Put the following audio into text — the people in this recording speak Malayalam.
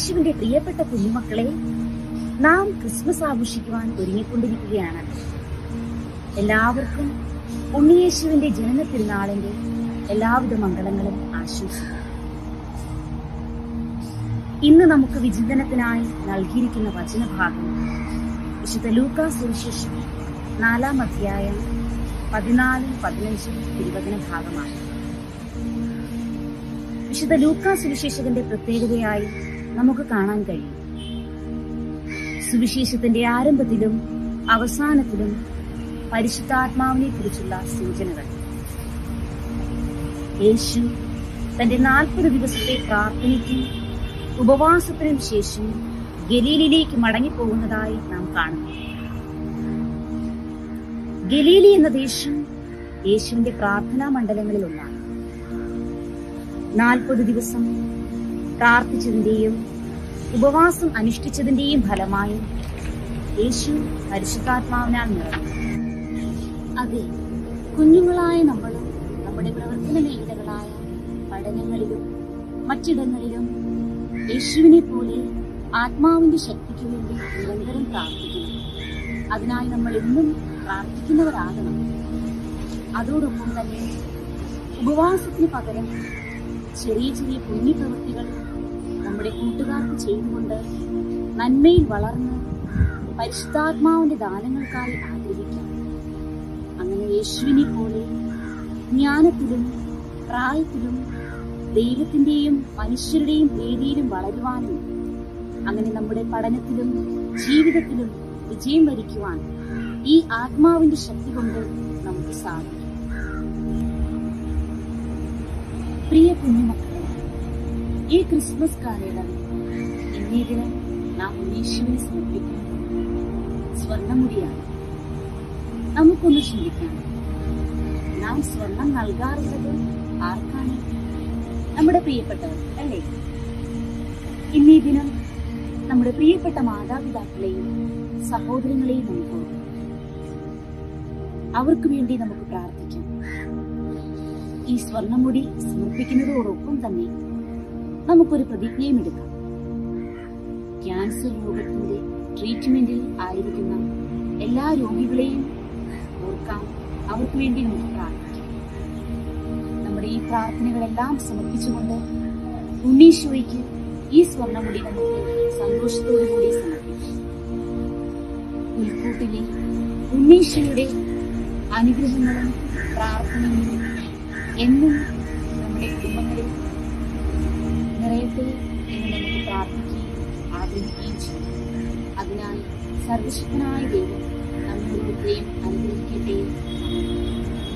യേശുവിന്റെ പ്രിയപ്പെട്ട കുഞ്ഞുമക്കളെ നാം ക്രിസ്മസ് ആഘോഷിക്കുവാൻ ഒരുങ്ങിക്കൊണ്ടിരിക്കുകയാണ് എല്ലാവർക്കും ഉണ്ണിയേശുവിന്റെ ജനന തിരുനാളിന്റെ എല്ലാവിധ മംഗളങ്ങളും ആശംസിക്കുന്നു ഇന്ന് നമുക്ക് വിചിന്തനത്തിനായി നൽകിയിരിക്കുന്ന വചനഭാഗം വിശുദ്ധ ലൂക്കാ സുവിശേഷം നാലാം അധ്യായം പതിനാലും പതിനഞ്ചും തിരുവചന ഭാഗമാണ് വിശുദ്ധ ലൂക്കാ സുവിശേഷകന്റെ പ്രത്യേകതയായി നമുക്ക് കാണാൻ കഴിയും സുവിശേഷത്തിന്റെ ആരംഭത്തിലും അവസാനത്തിലും പരിശുദ്ധാത്മാവിനെ കുറിച്ചുള്ള സൂചനകൾ യേശു തന്റെ നാൽപ്പത് ദിവസത്തെ പ്രാർത്ഥനയ്ക്കും ഉപവാസത്തിനും ശേഷം ഗലീലിലേക്ക് മടങ്ങിപ്പോകുന്നതായി നാം കാണുന്നു ഗലീലി എന്ന ദേശം യേശുവിന്റെ പ്രാർത്ഥനാ മണ്ഡലങ്ങളിൽ ഒന്നാണ് നാൽപ്പത് ദിവസം പ്രാർത്ഥിച്ചതിന്റെയും ഉപവാസം അനുഷ്ഠിച്ചതിന്റെയും ഫലമായി യേശു പരിശുദ്ധാത്മാവിനാൽ നിറഞ്ഞു അതെ കുഞ്ഞുങ്ങളായ നമ്മളും നമ്മുടെ പ്രവർത്തന മേഖലകളായ പഠനങ്ങളിലും മറ്റിടങ്ങളിലും യേശുവിനെ പോലെ ആത്മാവിന്റെ ശക്തിക്ക് വേണ്ടി നിരന്തരം പ്രാർത്ഥിക്കണം അതിനായി നമ്മൾ എന്നും പ്രാർത്ഥിക്കുന്നവരാകണം അതോടൊപ്പം തന്നെ ഉപവാസത്തിന് പകരം ചെറിയ ചെറിയ പുണ്യപ്രവൃത്തികൾ നമ്മുടെ കൂട്ടുകാർക്ക് ചെയ്തുകൊണ്ട് നന്മയിൽ വളർന്ന് പരിശുദ്ധാത്മാവിന്റെ ദാനങ്ങൾക്കായി ആഗ്രഹിക്കാം അങ്ങനെ യേശുവിനെ പോലെ ജ്ഞാനത്തിലും പ്രായത്തിലും ദൈവത്തിന്റെയും മനുഷ്യരുടെയും പ്രീതിയിലും വളരുവാനും അങ്ങനെ നമ്മുടെ പഠനത്തിലും ജീവിതത്തിലും വിജയം വരിക്കുവാൻ ഈ ആത്മാവിന്റെ ശക്തി കൊണ്ട് നമുക്ക് സാധിക്കും പ്രിയ കുഞ്ഞുമക്കളെ ഈ ക്രിസ്മസ് കാലയളവിൽ ഇന്നേ ദിനം നാം ഉണ്ണീശ്വരനെ സമർപ്പിക്കുന്നത് സ്വർണ്ണമുടിയാണ് നമുക്കൊന്ന് ചിന്തിക്കാം നാം സ്വർണം നൽകാറുള്ളത് ആർക്കാണ് നമ്മുടെ പ്രിയപ്പെട്ടവർ അല്ലേ ഇന്നീ ദിനം നമ്മുടെ പ്രിയപ്പെട്ട മാതാപിതാക്കളെയും സഹോദരങ്ങളെയും നമുക്ക് ഓർക്കാം. അവർക്ക് വേണ്ടി നമുക്ക് പ്രാർത്ഥിക്കാം ഈ സ്വർണ്ണമുടി സമർപ്പിക്കുന്നതോടൊപ്പം തന്നെ നമുക്കൊരു പ്രതിജ്ഞയും എടുക്കാം ക്യാൻസർ രോഗത്തിന്റെ ട്രീറ്റ്മെന്റിൽ ആയിരിക്കുന്ന എല്ലാ രോഗികളെയും ഓർക്കാം അവർക്ക് വേണ്ടി നമുക്ക് പ്രാർത്ഥിക്കാം നമ്മുടെ ഈ പ്രാർത്ഥനകളെല്ലാം സമർപ്പിച്ചുകൊണ്ട് ഉണ്ണീശോയ്ക്ക് ഈ സ്വർണ്ണമുടി നമുക്ക് സന്തോഷത്തോടു കൂടി സമർപ്പിക്കാം പുൽക്കൂട്ടിലെ ഉണ്ണീശോയുടെ അനുഗ്രഹങ്ങളും പ്രാർത്ഥനയും എന്നും നമ്മുടെ കുടുംബങ്ങളിൽ നിറയട്ടെ എന്ന് നമുക്ക് പ്രാർത്ഥിക്കുകയും ആഗ്രഹിക്കുകയും ചെയ്യും അതിനായി സർവശക്തനായ ദൈവം നമ്മുടെ ഹൃദയം അനുഗ്രഹിക്കട്ടെ